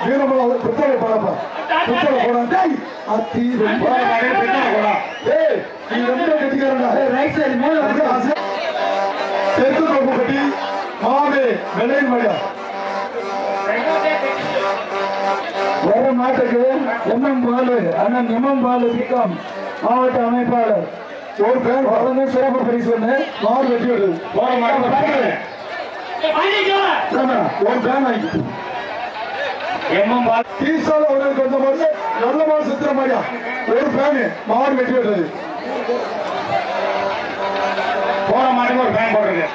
வீரமலை பித்தளை படப்பா பித்தளை படம் டேய் அத்தி ரொம்ப பித்தளை படம் டேய் நீ ரொம்ப கட்டிக்கிறடா ரைட் சைடு மேல தெற்கு கொம்பு கட்டி மாவே வெள்ளை மடியா வர மாட்டுக்கு எம்எம் பாலு அண்ணன் எம்எம் பாலு பிகாம் மாவட்ட அமைப்பாளர் ஒரு பேர் வழங்க சிறப்பு பரிசு ஒன்று மாறு வெட்டி விடுது போற மாட்டு ஆமா, ஒரு பேன் வாங்கி எம்எம் பாலு ஈசால அவர்களுக்கு வந்த மாதிரி நல்ல மாடு சுத்துற மாதிரியா ஒரு பேனு மாடு வெட்டி விடுறது போற மாட்டுக்கு ஒரு பேன் போட்டிருக்கு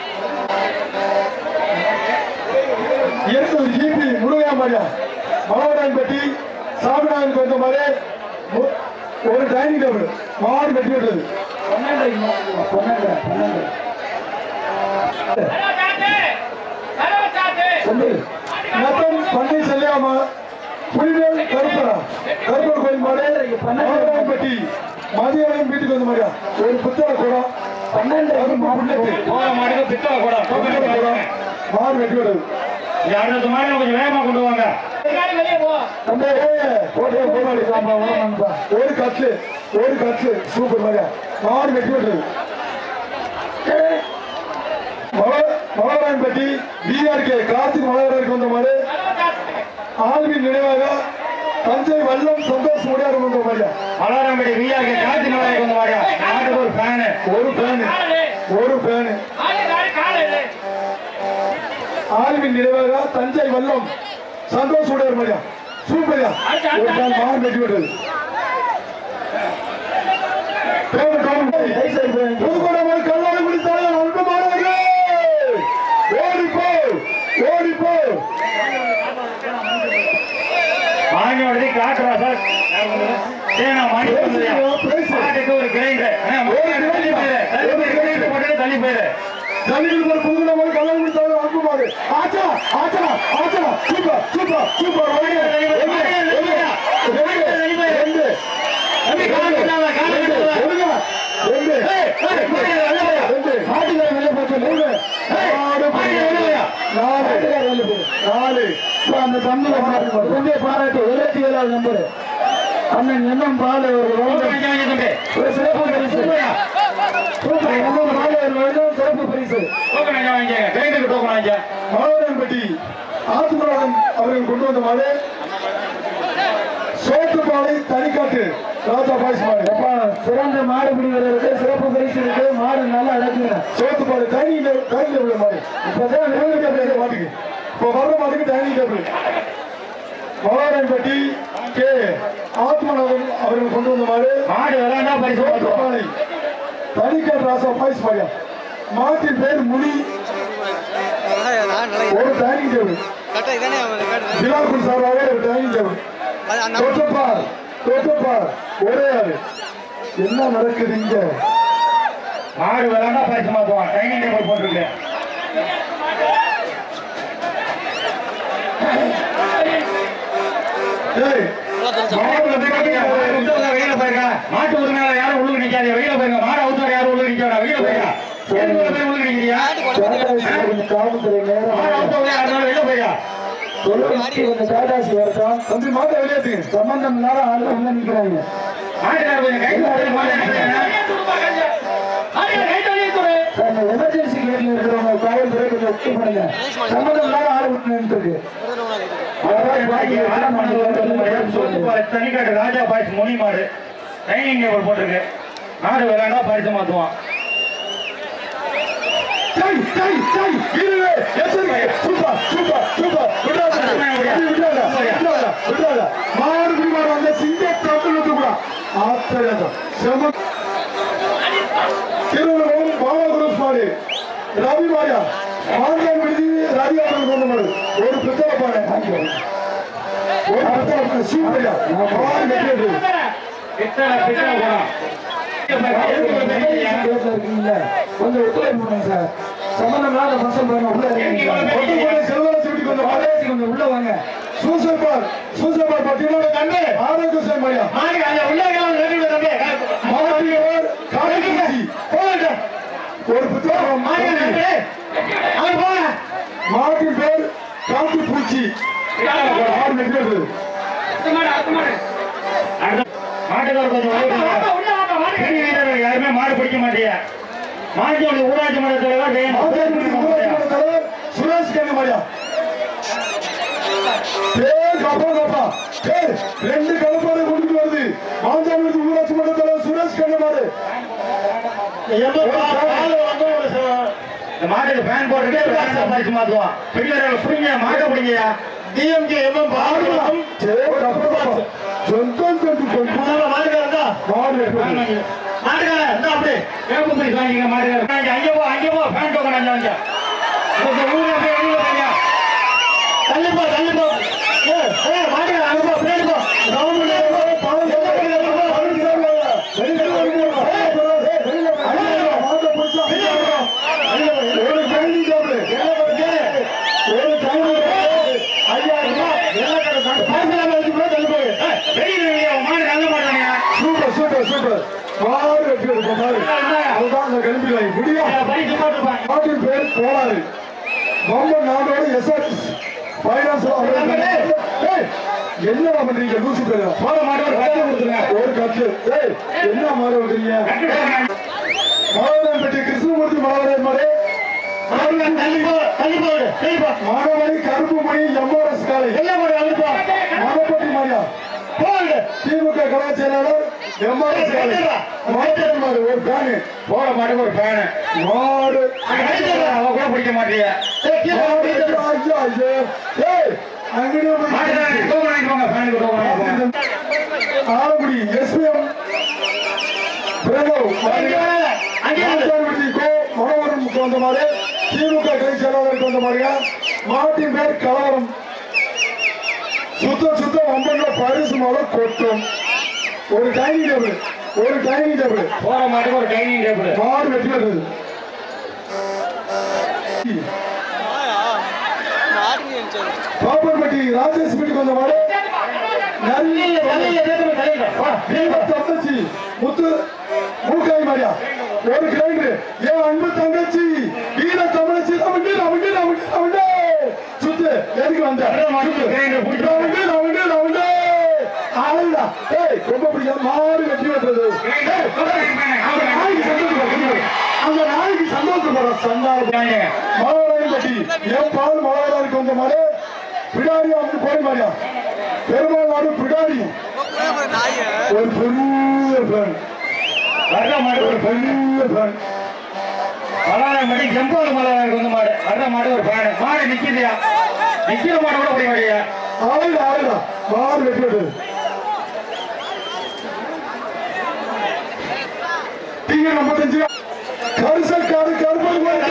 இருபது ஜிபி முருகையா மாதிரியா மலவராயன் பெட்டி சாமிநாதனுக்கு வந்த மாதிரி மு- ஒரு டைனிங் டேபிள் மாடு வெட்டி விடுறது பன்னெண்டு பன்னெண்டு பன்னெண்டு சொல்லு மொத்தம் பண்ணை செல்லியாமா புலிவேல் கருப்பரா கருப்பர் கோயில் மாடு மலவராயன் பெட்டி மதியம் வீட்டுக்கு வந்த மாதிரியா ஒரு புத்தக குடம் பன்னெண்டு புல்லட்டு போற மாட்டுக்கு பித்தளை கூட புத்தக குடம் மாடு வெட்டி விடுறது அடுத்த மாதிரி கொஞ்சம் வேகமா கொண்டு வாங்க தம்பி, போட்டு போராடி சாம்பா, வாங்கப்பா. ஒரு கட்லு ஒரு கட்லு சூப்பர் மாதிரியா மாடு வெட்டி விடுறது மலவராயன் பெட்டி பிஆர்கே கார்த்திக் மலவராயனுக்கு வந்த மாதிரி ஆல்வின் நினைவாக தஞ்சை வல்லம் சந்தோஷ் முடியாத வந்த மாதிரியா மலரம்படி விஆர்கே காட்சி மலைக்கு வந்த மாதிரியா நாட்டுக்கு ஒரு ஃபேனு ஒரு ஃபேனு ஒரு ஃபேனு ஆல்வின் நினைவாக தஞ்சை வல்லம் சந்தோஷ் உடையார் மாதிரியா சூப்பர்யா ஒரு ஃபேன் மாடு வெட்டி விடுறது பேரு காணும். புதுக்கோட்டை கல்லறை முடித்தாலும் அன்பு மாணவர்களே ஓடி போ ஓடி போ வாங்கி உடனே காட்டுறா சார் சரி நான் மணி வந்ததையா மாட்டுக்கு ஒரு கிரைண்டர் தள்ளி போயிரு தள்ளி போயிரு கிரைண்டர் போட்டு தள்ளி போயிரு ஜல்லிக்கட்டு போற புதுக்கோட்டை மாதிரி கல்லறை முடித்தாலும் அன்பு மாடு ஆச்சா ஆச்சா ஆச்சா சூப்பர் சூப்பர் சூப்பர் ஓடி தம்பி கால் கட்டாத கால் கட்டாத மாட்டுக்கார வெளியே போச்சு நாலு அந்த தம்பியை பாருங்க தம்பியை பாராட்டு இருபத்தி ஏழாவது நம்பர் அண்ணன் எண்ணம் பால் ஒரு தம்பி ஒரு சிறப்பு பரிசு சூப்பர் எண்ணம் பால் ஒரு வருடம் சிறப்பு பரிசு டோக்கன் வாங்க வாங்க கிரைண்டருக்கு டோக்கன் வாங்க மாவட்டம்பட்டி ஆத்துமராஜன் அவர்கள் கொண்டு வந்த மாடு சோத்துப்பாலை தனிக்காட்டு ராஜா பாய்ஸ் மாடு அப்பா சிறந்த மாடுபிடி வீரருக்கு சிறப்பு பரிசு இருக்கு மாடு நல்லா அடக்குங்க சோத்துப்பாலை டைனிங் டேபிள் டைனிங் டேபிள் மாடு இப்பதான் டைனிங் டேபிள் மாட்டுக்கு இப்போ வர்ற மாட்டுக்கு dining table Mavattampatti K Athmanathan அவர்கள் கொண்டு வந்த மாடு மாடு விளையாண்டா பரிசு போட்டுருவோம் சோத்துப்பாலை தனிக்காட்டு ராஜா பாய்ஸ் மாடியா மாட்டின் பேர் முனி ஒரு டைனிங் டேபிள் விழாக்குள் சார்பாக ஒரு டைனிங் டேபிள் தொட்டப்பார் தொட்டப்பார் ஒரே ஆளு என்ன நடக்குது இங்க மாடு விளையாண்டா பரிசு மாத்துவான் டைனிங் டேபிள் போட்டுருக்கு ஏய், மாடுல போய் வெளியில போயிருங்க மாட்டு உரிமையாளர் யாரும் உள்ளுக்கு நிக்காதீங்க வெளியில போயிருங்க மாடு அவுத்தார் யாரும் உள்ளுக்கு நிக்க வேணாம் வெளியில போயிருங்க எதுக்குள்ள போய் உள்ளுக்கு நிக்கிறியா காவல்துறை நேரம் மாடு அவுத்தவங்க யாரும் வெளியில போயிருங்க தொழில்நுட்பம் கொஞ்சம் காட்டாசி வரட்டும் தம்பி மாட்டை வெளியேற்றுங்க சம்பந்தம் இல்லாத ஆளுங்க உள்ள நிக்கிறாங்க மாட்டுக்கார கொஞ்சம் கை எமர்ஜென்சி கேட்ல இருக்கிறவங்க காவல்துறை கொஞ்சம் ஒத்து பண்ணுங்க சம்பந்தம் இல்லாத ஆளு விட்டு நின்று தனிக்காட்டு ராஜா பாய்ஸ் மொழி மாடு ட்ரைனிங் டேபிள் போட்டிருக்கு மாடு விளையாண்டா பரிசு மாத்துவான் டேய், டேய், டேய், இருவே, எச்சரிக்கை. Super, super, super. விடாத, விடாத, விடாத, விடாத, விடாத. மாடு பிடிமாடு வந்த சிங்க தொட்டில் ஊத்துக்கூடா. ஆச்சரியம். செம. திருவள்ளுவம் பாபா குரூப் மாடு ரவி மாடியா ஆன்லைன் விடுதி ரவி அவர்கள் கொண்டு மாடு ஒரு பித்தளை பானை ஒரு பித்தளை பானை சூப்பரியா மாடு வெட்டியது பித்தளை பித்தளை போலாம் இருக்கீங்களா கொஞ்சம் ஒத்துழைப்பு பண்ணுங்க சார் சம்பந்தம் இல்லாத பசங்க பாருங்க உள்ள இருக்கீங்க செல்வராஜ் வீட்டுக்கு கொஞ்சம் மலையாசி கொஞ்சம் உள்ள வாங்க சூசைபார் சூசைபார் பட்டியலோட கண்டு ஆரோக்கிய சேமையா மாடு அந்த உள்ள இருக்கிறவங்க தம்பி மாவட்டியோர் காரைக்குடி போங்க ஒரு புத்தகம் மாடு அவன் போங்க மாவட்டின் பேர் காட்டு பூச்சி ஆறு வெற்றி பெற்றது மாட்டுக்கார கொஞ்சம் ஓடுங்க. பெரிய வீரர்கள் யாருமே மாடு பிடிக்க மாட்டீங்க மாஞ்சோடி ஊராட்சி மன்ற தலைவர் ஜெயன் மாதேஸ்வரி ஊராட்சி மன்ற தலைவர் சுரேஷ் கன்னிமாரியா பேர் கப்பா கப்பா பேர் ரெண்டு கலப்பாடு கொண்டு வருது மாஞ்சாமிரத்து ஊராட்சி மன்ற தலைவர் சுரேஷ் கன்னிமாரு எவ்வளவு பா- பால் வந்து ஒரு ச- இந்த மாட்டுக்கு ஃபேன் போட்டுட்டு ஃபேன் சம்பாதிச்சு மாத்துவோம் பெரிய வீரர்கள் புரிங்க மாட்டை பிடிங்கயா டிஎம்கே எம்எம் பாடுவோம் சொந்தம் கொண்டு கொண்டு மாட்டுக்காரா மாடு வெற்றி பெற்றது. மாட்டுக்காரன் இந்த அப்படி வேப்பு பிடிச்சு வாங்கிங்க மாட்டுக்காரன் அங்கே போ அங்கே போ ஃபேன் டோக்கன் அங்கே வாங்க கொஞ்சம் ஊர்ல போய் வெளியே வாங்க தள்ளி போ தள்ளி போ ஏ ஏ மாட்டுக்காரன் அங்கே போ பின்னாடி போ ராமன் ஏதோ பாவம் எல்லாம் வெளியில வா, வெளியில வா, வெளியில வா, வெளியில வா. ஏய், bro, ஏய், வெளியில வா, வெளியில வா, மாட்டை பிடிச்சா, வெளியில வா. வெளியில வா, ஒரு டைனிங் டேபிள். ஒரு டைனிங் டேபிள். ஐயாயிரம் ரூபாய். சூப்பர் சூப்பர் சூப்பர் மாடு வெற்றி எடுக்கும் மாடு அதுதான் அந்த கல்வி முடியும் நாட்டின் பேர் கோளாறு பம்பன் நாடோட எஸ்ஆர்எஸ் ஃபைனான்ஸ் என்ன பண்றீங்க லூசு பேர் ஒரு கட்டு ஏய் என்ன மாடு விடுறீங்க மாவட்டம் பெட்டி கிருஷ்ணமூர்த்தி மாவட்டம் மாடு மாணவரி கருப்பு மணி எம்ஆர்எஸ் காலை மானப்பட்டி மாரியா திமுக கலா செயலாளர் எம்ஆர்எஸ் காலை மாவட்ட மாடு ஒரு பேனு போட மாட்டுக்கு ஒரு ஃபேனு மாடு அவ கூட பிடிக்க மாட்டீங்க மாடு ஐயா ஐயா ஏய் அங்கேயே போய் மாட்டுக்காரன் டோக்கன் வாங்கிட்டு போங்க ஃபேனுக்கு டோக்கன் வாங்கிட்டு போங்க ஆலங்குடி எஸ்பிஎம் பிரணவ் மாஞ்சான்குடி கோ மனோகரனுக்கு வந்த மாதிரி திமுக கலை செயலாளருக்கு வந்த மாதிரியா மாட்டின் பேர் கலவரம் சுத்த சுத்த வம்பன்ல பரிசு மேல கொட்டும் ஒரு டைனிங் டேபிள் ஒரு டைனிங் டேபிள் போற மாட்டுக்கு ஒரு டைனிங் டேபிள் மாடு வெற்றி பெற்றது பாப்பர்பட்டி ராஜேஷ் வீட்டுக்கு வந்த மாதிரி நிறைய தங்கச்சி முத்து மூக்காய் மாரியா ஒரு கிரைண்டர் ஏன் அன்பு தங்கச்சி வீர தமிழச்சி ரவுண்டு ரவுண்டு ரவுண்டு ரவுண்டு சுத்து எதுக்கு வந்த சுத்து ரவுண்டு ரவுண்டு ரவுண்டு ஆளுடா ஏய் ரொம்ப பிடிக்காத மாறு வெற்றி பெற்றது ஏய், அந்த நாய்க்கு சந்தோஷம் அந்த நாய்க்கு சந்தோஷம் போற சந்தானம் மலவராயன்பட்டி என் பால் மலவராருக்கு வந்த மாதிரி பிடாரி வந்து போய் மாதிரியா பெருமாள் நாடு பிடாரி ஒரு பெரிய பிளான் வர்ற மாடு ஒரு பெரிய பிளான் மலாரம் மாடி ஜம்போடு மலாரம் வந்து மாடு வர்ற மாடு ஒரு ஃபேனு மாடு நிக்குதுயா நிக்கிற மாடு கூட பிடிக்க மாட்டியா ஆளுடா ஆளுடா மாடு வெட்டி விட்டது டீங்க ஐம்பத்தஞ்சு கரிசல் காடு கருப்பது போய்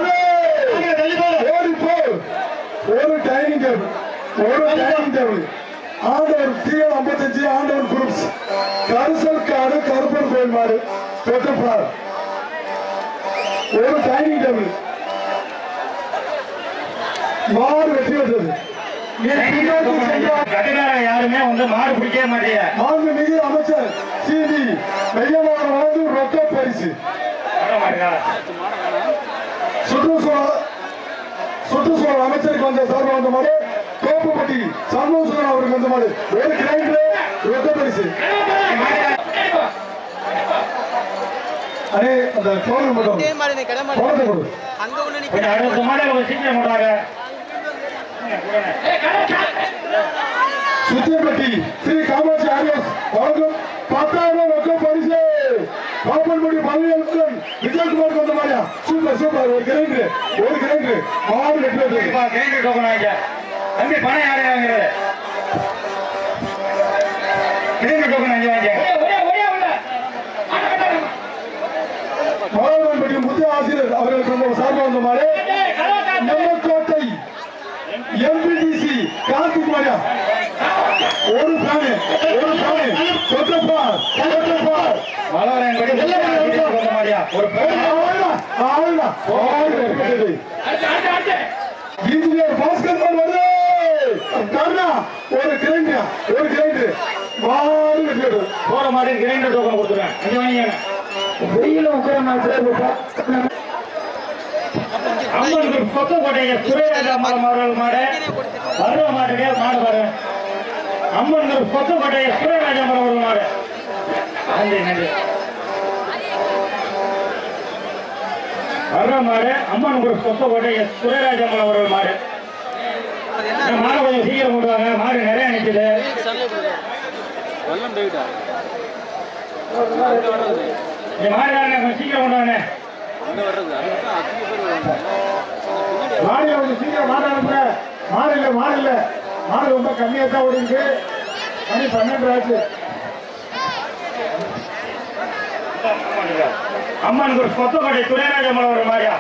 ஓடி போ ஒரு டைனிங் டேபிள் ஒரு டைனிங் டேபிள் ஆண்டவர் டிஎல் ஐம்பத்தஞ்சு ஆண்டவர் குரூப்ஸ் கரிசல் காடு கருப்பன் கோயில் மாடு பெற்றப்பார் ஒரு டைனிங் டேபிள் மாடு வெற்றி பெற்றது நீ பின்னாடி சென்றால் கட்டுக்காரன் யாருமே வந்து மாடு பிடிக்கவே மாட்டியா மாண்புமிகு அமைச்சர் சிபி மையமாக வழங்கும் ரொக்க பரிசு வர்ற மாட்டுக்கா சுற்றுச்சூழல் சுற்றுச்சூழல் அமைச்சருக்கு வந்த சார்பாக வந்த மாதிரி தோப்புப்பட்டி சண்முகசுந்தரம் அவருக்கு வந்த மாதிரி ஒரு கிரைண்டர் ரொக்க பரிசு அடே அந்த கோவில் மட்டும் பணத்தை கொடு கொஞ்சம் அறுபது மாடு கொஞ்சம் சீக்கிரம் போடுறாங்க சுத்தியப்பட்டி ஸ்ரீ காமாட்சி ஆரியாஸ் வழங்கும் பத்தாயிரம் ரொக்க பரிசு பாப்பன்குடி பழனியன் விஜயகுமாருக்கு வந்த மாதிரியா சூப்பர் சூப்பர் ஒரு கிரைண்டர் ஒரு கிரைண்டர் மாடு வெற்றி பெற்றது. கிரைண்டர் டோக்கன் வாங்க தம்பி பணம் யாரையும் வாங்குறது கிரைண்டர் டோக்கன் வாங்கி வாங்க மாணவன்பட்டி முத்து ஆசிரியர் அவர்களுக்கு ரொம்ப சார்பாக வந்த மாதிரி நெல்லக்கோட்டை எம்பிடிசி கார்த்திக் மாரியா ஒரு ஃபேனு ஒரு ஃபேனு சொத்தப்பா சொத்தப்பா மலவரன் படி வந்த மாதிரியா ஒரு இன்ஜினியர் பாஸ்கர் வருது கருணா ஒரு கிரைண்டர் ஒரு கிரைண்டர் மாறு வெற்றி போற மாடு கிரைண்டர் டோக்கன் கொடுத்துருவேன் அஞ்சு வாங்கிங்க வெயில உட்கார அம்மனுக்கு கொத்தக்கோட்டைய சுரேராஜாமலம் அவர்கள் மாடு வர்ற மாட்டுக்கே மாடு பாரு அம்மனுக்கு கொத்தக்கோட்டைய சுரேராஜாமலம் அவர்கள் மாடு நன்றி நன்றி வர்ற மாடு அம்மன் ஒரு கொத்தக்கோட்டை எஸ் சுரேராஜாமலம் அவர்கள் மாடு இந்த மாடு கொஞ்சம் சீக்கிரம் கொண்டு வாங்க மாடு நிறைய நிற்குது இந்த மாடு யாருங்க கொஞ்சம் சீக்கிரம் கொண்டு வாங்க மாடியில் கொஞ்சம் சீக்கிரம் மாடு அனுப்புங்க மாடு இல்லை மாடு இல்லை மாடு ரொம்ப கம்மியாக தான் ஓடிருக்கு மணி பன்னெண்டு ஆச்சு அம்மனுக்கு ஒரு கொத்தக்கோட்டை சுரேராஜாமலம் அவர்கள் மாடியா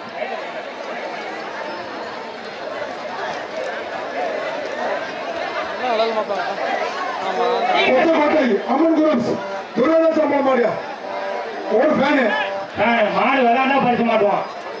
கொத்தக்கோட்டை அம்மன் குரூப்ஸ் துரையா சம்பளம் மாடியா ஒரு ஃபேனு ஆ, மாடு விளாண்டா பறிச்சு மாட்டுவோம்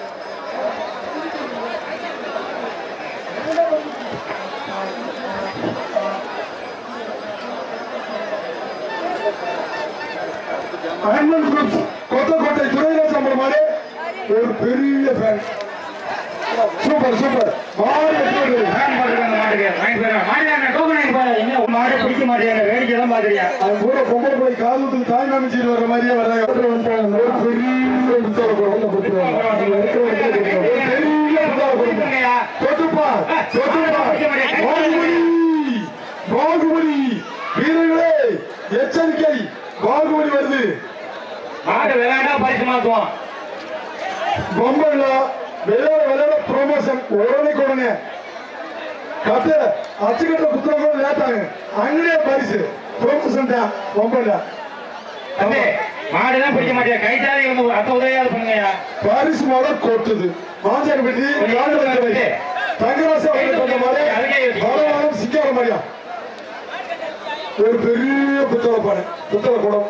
அம்மன் குரூப்ஸ் கொத்தக்கோட்டை துரையா சம்பளம் மாடு ஒரு பெரிய ஃபேன் சூப்பர் சூப்பர் மாடு வெற்றி பெற்றது. ஃபேன் போட்டுருக்காங்க மாட்டுக்கு வாங்கி போயிடலாம் மாடு யாருங்க டோக்கன் வாங்கி போய் என்ன உன் மாடு பிடிக்க மாட்டேங்க வேடிக்கை தான் பாக்குறியா அவன் கூட பொம்பளை போய் காலத்துக்கு தாய் நம்பிச்சிட்டு வர்ற மாதிரியே வர்றாங்க ஒரு பெரிய புத்தக குழந்தை கொடுத்துருவாங்க ஒரு பெரிய புத்தக குழந்தை தொட்டுப்பா தொட்டுப்பா பாகுபலி பாகுபலி வீரர்களே எச்சரிக்கை பாகுபலி வருது மாடு விளையாண்டா பரிசு மாத்துவோம் பொம்பைல விளையாட விளையாட ப்ரொமோஷன் உடனே உடனே கத்து அச்சுக்கட்ட புத்தகம் லேட்டாங்க அங்கேயே பரிசு ப்ரொமோஷன் தான் பொம்பைல தம்பி மாடு தான் பிடிக்க மாட்டியா கைத்தாலே வந்து ஒரு அத்த உதவியாவது பண்ணுங்கய்யா பாரிஸ் மாதம் கொட்டுது மாஞ்சாரிப்பட்டி தங்கராசா கொண்ட மாதிரி பலவாரம் சிக்கார மாதிரியா ஒரு பெரிய புத்தக பானை புத்தக குடம்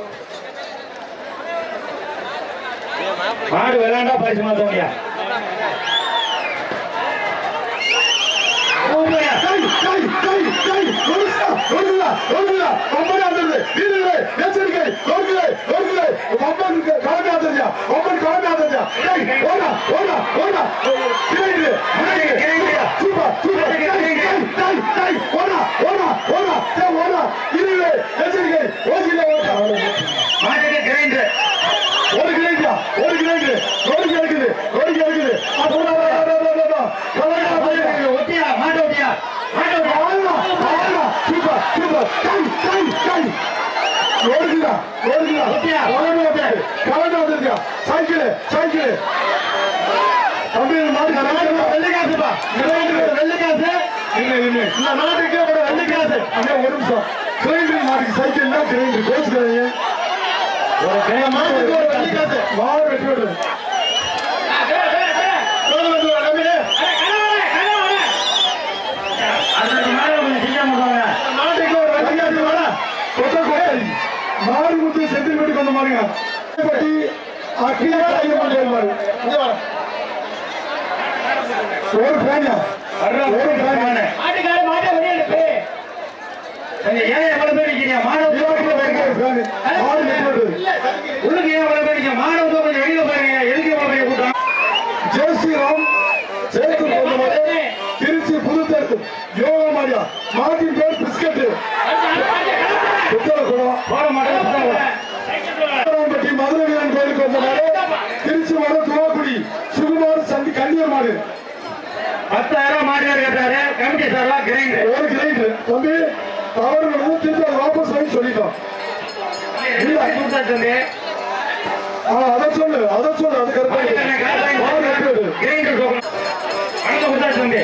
மாடு விளையாண்டா பரிசு மாத்த முடியா டேய், டேய், டேய், டேய், நொறுக்குடா, நொறுக்குடா, நொறுக்குடா. கம்பெனி ஆடுறது. வீரர்களே, எச்சரிக்கை, நொறுக்குதே, நொறுக்குதே. கம்பெனிக்கு கிளம்பி ஆடுறியா? கம்பெனி கிளம்பி ஆடுறியா? டேய், ஓடா, ஓடா, ஓடா. Grind, grind. Super, super. டேய், டேய், டேய், டேய், ஓடா, ஓடா, ஓடா. டேய், ஓடா. வீரர்களே, எச்சரிக்கை, ஓசியில ஓடா. மாட்டுக்கு கிரைண்டர் ஒரு கிரைண்டா, ஒரு கிரைண்டு. நொறுக்கு எடுக்குது, நொறுக்கு எடுக்குது. ஆ, ஓடா, ஓடா, ஓடா, ஓடா, ஓடா. கலங்கா, கலங்கா. ஒட்டியா மாட்டு ஒட்டியா மாட்டு ஒட்டியா ஆமா, ஆமா. Super, super. டேய், டேய், டேய். ஓடுதுடா, ஓடுதுடா. ஓட்டியா? கலந்து வந்துருக்கு, கலந்து வந்துருக்கியா. Cycle, cycle. தம்பி, இந்த மாடு கலந்து வெள்ளை காசுப்பா வெள்ளை காசு நில்லு, நில்லு. இந்த நாட்டுக்கே ஒரு ரெண்டு காசு. அப்படியே ஒரு நிமிஷம். கிரைண்டர் மாட்டுக்கு சைக்கிள் தான் கிரைண்டர். கோச்சுக்கிறாங்க. இந்த மாட்டுக்கு ஒரு ரெண்டு காசு. மாடு வெட்டி விடுறது. மாடு வெட்டி விடுறது, தம்பி. அதுக்கு மேல கொஞ்சம் சீக்கிரம் பண்ணுவாங்க நாட்டுக்கு ஒரு ரெண்டு காசு வேணா. கொத்த கொட்டை. மாடு முத்து செட்டில்மெண்ட் கொண்டு பாருங்க பட்டி அக்கிலியா ஐயப்பன் கோயில் பாரு. இங்க வா. ஒரு ஃபேனியா ஒரு ஃபேன் மாட்டுக்கார மாட்டை வெளியே அனுப்பு கொஞ்சம் ஏன் எவ்வளவு பேர் நிக்கிறீங்க மாடு இருபத்தி உள்ள ரெண்டு ஒரு ஃபேன் மாடு வெட்டி விடுறது. உள்ளுக்கு ஏன் எவ்வளவு பேர் நிக்கிறீங்க மாடு வந்து கொஞ்சம் வெளியில பாருங்க எதுக்கு எவ்வளவு பெரிய கூட்டம் ஜெய் ஸ்ரீராம் சேர்த்து போன மாதிரி திருச்சி புதுத்தேர்த்து யோகா மாரியா மாட்டின் பேர் பிஸ்கட் புத்தக குடம் போட மாட்டேன் பட்டி மதுரை வீரன் கோயிலுக்கு வந்த மாடு திருச்சி மாடு துவாக்குடி சுகுமார் சந்தி கன்னியர் மாடு பத்தாயிரம் மாடு கேட்டாரு கமிட்டி சார்லாம் கிரைண்டர் ஒரு கிரைண்டர் தம்பி தவறு நடந்து திருப்பி அதை வாபஸ் வாங்கி சொல்லிட்டோம் தம்பி ஆ, அதை சொல்லு அதை சொல்லு அது கரெக்டா மாடு வெட்டி விடு. கிரைண்டர் அங்க கொடுத்தாச்சு தம்பி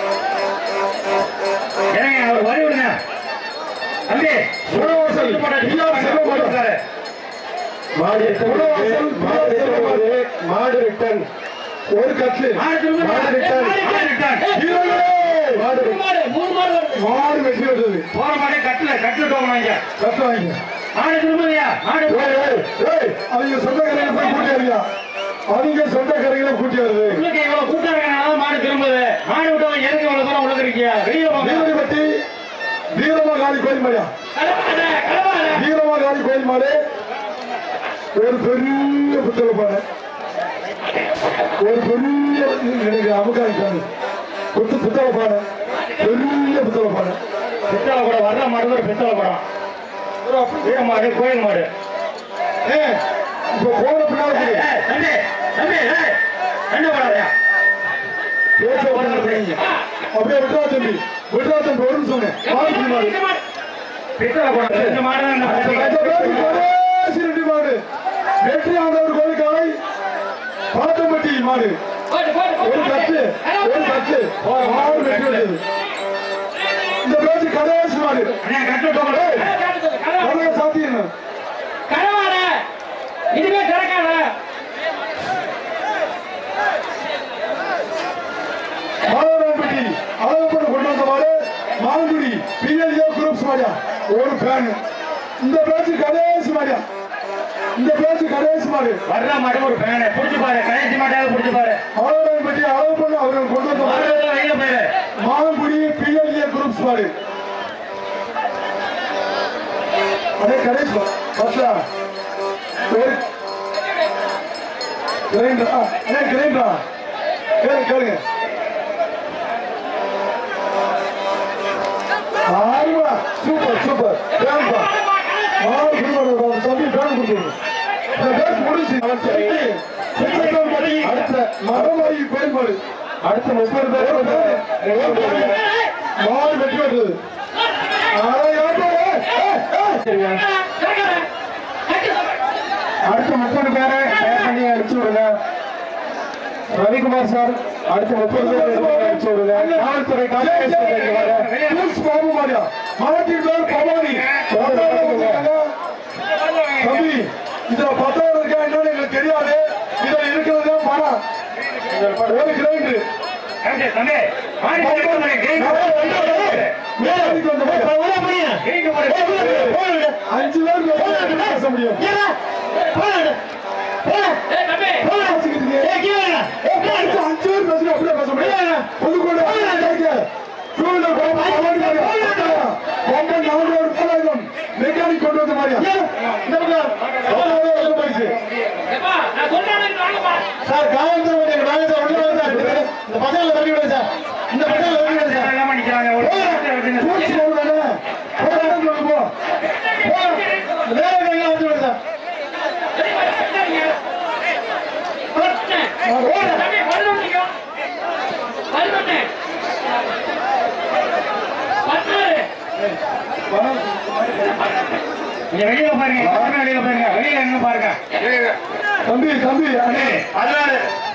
ஏங்க அவர் வரி விடுங்க தம்பி உணவாசல் பிஆர் செல்வமாடு மாடு உணவாசல் பிஆர் செல்வமாடு மாடு ரிட்டன் ஒரு கட்லு மாடு திரும்ப மாடு ரிட்டன் மாடு ரிட்டர்ன். வீரர்களே! மாடு மாடு, மூணு மாடு வருது. மாடு வெட்டி விடுறது போற மாடே கட்டல கட்டு டோக்கன் வாங்க கட்டு வாங்க மாடு திரும்பலையா மாடு ஏய், ஏய், ஏய், அவங்க சொந்தக்காரங்களை போய் கூட்டி வருவியா அவங்க சொந்தக்காரங்களை கூட்டி வருது உள்ளுக்கு இவ்வளவு கூட்டம் இருக்கனால மாடு திரும்புது மாடு விட்டவங்க எதுக்கு இவ்வளவு தூரம் உள்ள இருக்கீங்க வெளியில போங்க வீரபட்டி வீரமாகாளி கோயில் மாடியா கிளம்பாத, கிளம்பாத. வீரமாகாளி கோயில் மாடு ஒரு பெரிய புத்தக பானை ஒரு பெரிய எனக்கு அமுக்காங்க புத்து புத்தக பானை பெரிய புத்தக பானை பித்தளை கூட வர்ற மாடு ஒரு பித்தளை படம் வீர மாடு கோயில் மாடு ஏ இப்ப போன பின்னால ஏய், ஏய், தம்பி தம்பி ஏய், என்ன பண்ணாதயா பேச பண்ணாதீங்க அப்படியே விட்டா தம்பி விட்டா தம்பி ஒரு நிமிஷம் மாடு மாடு பித்தளை படம் இந்த மாடு தான் அந்த இந்த பேருக்கு கடைசி ரெண்டு மாடு வெற்றி ஆண்டவர் கோழிக்காலை பாத்தம்பட்டி மாடு ஒரு கட்டு ஒரு கட்டு மாடு வெற்றி வந்தது இந்த பேச்சு கடைசி மாடு அண்ணா, கட்டு போங்க. கடையை சாத்தியணும் கரவாட இதுவே திறக்காத மாதவன்பட்டி அழகப்பட்டு கொண்டு வந்த மாடு மாங்குடி பிஎல்ஏ குரூப்ஸ் மாடியா ஒரு ஃபேன் இந்த பேச்சு கடைசி மாடியா இந்த பேச்சு கடைசி மாடு வர்ற மாடு ஒரு ஃபேனு புடிச்சு பாரு கடைசி மாட்டாவது புடிச்சு பாரு மாதவன்பட்டி அழகப்பட்டு அவர்கள் கொண்டு வந்த மாடு மாடு வெளியில போயிரு மாங்குடி பிஎல்ஏ குரூப்ஸ் மாடு அதே கடைசி பஸ்லா ஒரு கிரைண்டரா அண்ணே கிரைண்டரா கேளுங்க கேளுங்க ஆறுவா சூப்பர் சூப்பர் வேணும்பா ஆறு குடும்பம் தம்பி வேணும் கொடுத்துருங்க இந்த பேஸ் முடிச்சு அடுத்த மரமாயி கோயம்பாடு அடுத்த முப்பது பேர் மாறு வெட்டி வருது அடுத்த முப்பது பேரை தயார் பண்ணி அனுப்பிச்சு விடுங்க ரவிக்குமார் சார் அடுத்த முப்பது பேர் அனுப்பிச்சு விடுங்க காவல்துறை காலேஜ் பாபு மாரியா மாவட்டின் பேர் பவானி தம்பி இதுல பத்தாயிரம் இருக்கா என்னன்னு எங்களுக்கு தெரியாது இதுல இருக்கிறது தான் பணம் ஒரு கிரைண்டர் தம்பி, தம்பி, மாடு வெளியில போங்க. கேங்க போடு. அஞ்சு பேர் பேச முடியும் பேசிக்கிட்டு அடுத்து அஞ்சு பேர் பேசுறோம் அப்படியே பேச முடியும் புதுக்கோட்டை டூவீலர் பொம்பை நானூறு ரூபாயும் மெக்கானிக் கொண்டு வந்த மாதிரியா இந்த பக்கம் போயிடுச்சு சார் காவல்துறை நாங்கள் உள்ள வந்து சார் இந்த பசங்களை தள்ளி விடுங்க சார் இந்த பசங்களை தள்ளி விடுங்க சார் எல்லாம் பண்ணிக்கிறாங்க. ஒரு பூச்சி போடுறானே போ போ நேரம் எல்லாம் வந்து விடுங்க சார் இங்க வெளியில பாருங்க எல்லாருமே வெளியில பாருங்க வெளியில எங்க பாருங்க தம்பி தம்பி அண்ணே அதனால